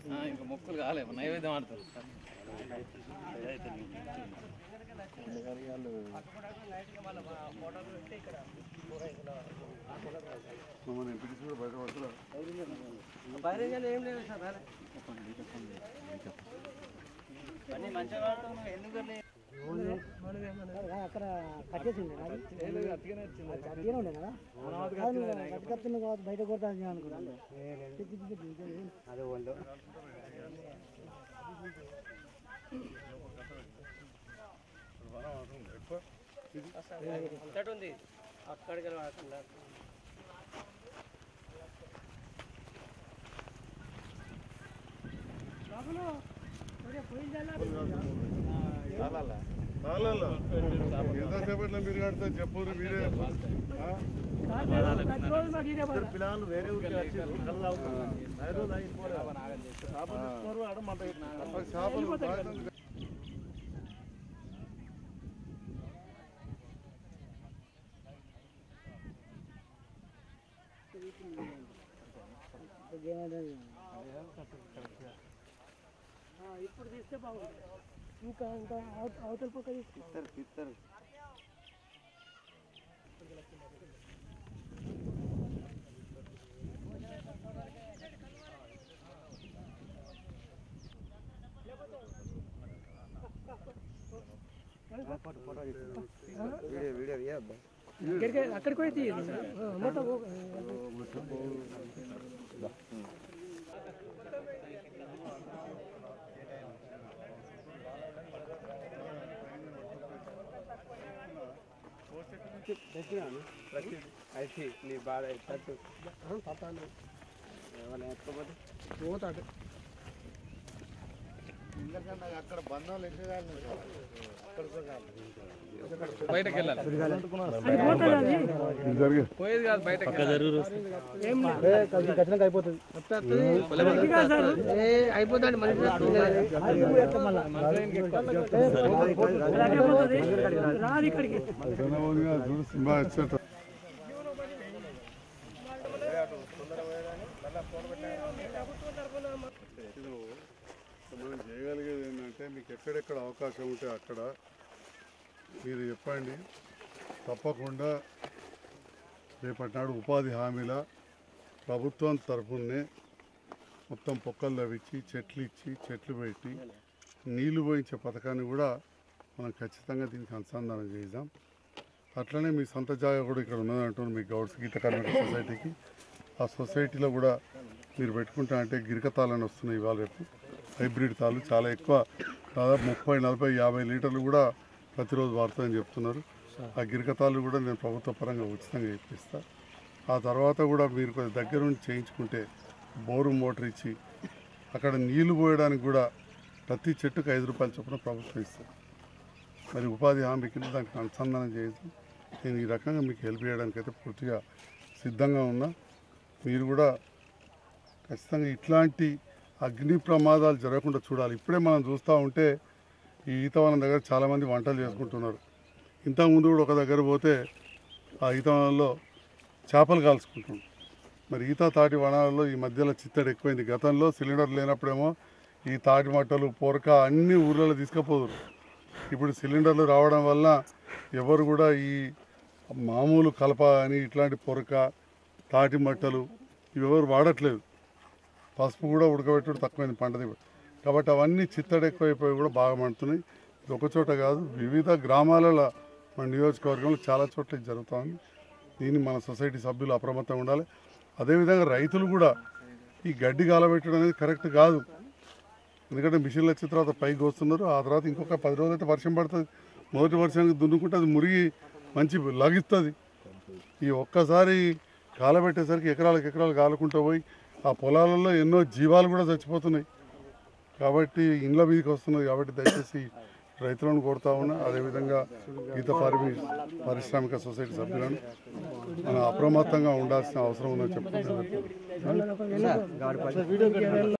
ఇంకా మొక్కులు కాలే నైవేద్యం ఆడతారు మమ్మల్ని ఎంపీటీసీ కూడా బయట పడుతున్నా అక్కడ కట్టేసింది అట్టిగానే ఉండే కదా కట్టుకత్తున్న కాబట్టి బయట కొడతాను అనుకున్నాను అదే వాళ్ళు ఉంది అక్కడికి వెళ్ళకుండా చాలల్లా. ఎంతసేపట్లో మీరు కడితే చెప్పురు మీరే ఆ? పిల్లలు వేరే ఊరికి వచ్చి మరి చేపలు బాగా- ఇప్పుడు తీస్తే బాగుంది ఇంకా ఇంకా అవ- అవతల పక్క తీస్తే ఇక్కడికి అక్కడికి పోయి తీయండి మొత్తం అయితే నీ బాధ ఎత్తట్టు ఏమైనా ఎత్తుకోపోతే పోతాడు అక్కడ బంధాలు ఎన్ని కాదు బయటకు వెళ్ళాలి జరిగే పోయేది కాదు బయటకు ఖచ్చితంగా అయిపోతుంది అయిపోతుంది రాదు ఇక్కడికి జనవరిగా చూడు సినిమా ఎక్సెట్రా మనం చేయగలిగేది ఏంటంటే మీకు ఎక్కడెక్కడ అవకాశం ఉంటే అక్కడ మీరు చెప్పండి తప్పకుండా రేపటి నాడు ఉపాధి హామీల ప్రభుత్వం తరఫునే మొత్తం పొక్కలు తవ్వించి చెట్లు ఇచ్చి చెట్లు పెట్టి నీళ్లు పోయించే పథకాన్ని కూడా మనం ఖచ్చితంగా దీనికి అనుసంధానం చేద్దాం అట్లనే మీ సొంత జాగా కూడా ఇక్కడ ఉన్నదంటున్నారు మీ గౌడ్స్ గీత కార్మిక సొసైటీకి ఆ సొసైటీలో కూడా మీరు పెట్టుకుంటా అంటే గిరిక తాళని వస్తున్నాయి ఇవాళ రేపు హైబ్రిడ్ తాళ్ళు చాలా ఎక్కువ దాదాపు ముప్పై నలభై యాభై లీటర్లు కూడా ప్రతిరోజు వాడుతాయని చెప్తున్నారు ఆ గిరిక తాళ్ళు కూడా నేను ప్రభుత్వ పరంగా ఉచితంగా ఇప్పిస్తా ఆ తర్వాత కూడా మీరు కొద్ది దగ్గర నుండి చేయించుకుంటే బోరు మోటార్ ఇచ్చి అక్కడ నీళ్లు పోయడానికి కూడా ప్రతి చెట్టుకు ఐదు రూపాయల చొప్పున ప్రభుత్వం ఇస్తుంది మరి ఉపాధి హామీ కింద దానికి అనుసంధానం చేయొచ్చు నేను ఈ రకంగా మీకు హెల్ప్ చేయడానికి అయితే పూర్తిగా సిద్ధంగా ఉన్నా మీరు కూడా ఖచ్చితంగా ఇట్లాంటి అగ్ని ప్రమాదాలు జరగకుండా చూడాలి ఇప్పుడే మనం చూస్తూ ఉంటే ఈ ఈతవనం దగ్గర చాలామంది వంటలు చేసుకుంటున్నారు ఇంతకుముందు కూడా ఒక దగ్గర పోతే ఆ ఈతవనంలో చేపలు కాల్చుకుంటున్నారు మరి ఈత తాటి వనాలలో ఈ మధ్యలో చిత్తడి ఎక్కువైంది గతంలో సిలిండర్ లేనప్పుడేమో ఈ తాటి మట్టలు పొరక అన్ని ఊర్లలో తీసుకుపోదురు ఇప్పుడు సిలిండర్లు రావడం వల్ల ఎవరు కూడా ఈ మామూలు కలప అని ఇట్లాంటి పొరక తాటి మట్టలు ఇవి ఎవరు వాడట్లేదు పసుపు కూడా ఉడకబెట్టడం తక్కువైంది పంట దిగుబడి కాబట్టి అవన్నీ చిత్తడి ఎక్కువైపోయి కూడా బాగా మండుతున్నాయి ఇది ఒక చోట కాదు వివిధ గ్రామాలలో మన నియోజకవర్గంలో చాలా చోట్ల ఇది జరుగుతుంది దీన్ని మన సొసైటీ సభ్యులు అప్రమత్తంగా ఉండాలి అదేవిధంగా రైతులు కూడా ఈ గడ్డి గాలబెట్టడం అనేది కరెక్ట్ కాదు ఎందుకంటే మిషన్లు వచ్చిన తర్వాత పైకి వస్తున్నారు ఆ తర్వాత ఇంకొక పది రోజులు అయితే వర్షం పడుతుంది మొదటి వర్షానికి దున్నుకుంటే అది మురిగి మంచి లగిస్తుంది ఈ ఒక్కసారి కాలబెట్టేసరికి ఎకరాలకు ఎకరాలు కాలుకుంటూ పోయి ఆ పొలాలలో ఎన్నో జీవాలు కూడా చచ్చిపోతున్నాయి కాబట్టి ఇండ్ల మీదకి వస్తున్నది కాబట్టి దయచేసి రైతులను కోరుతా ఉన్నా అదేవిధంగా గీత పారిమి పారిశ్రామిక సొసైటీ సభ్యులను మనం అప్రమత్తంగా ఉండాల్సిన అవసరం ఉందని చెప్తున్నాను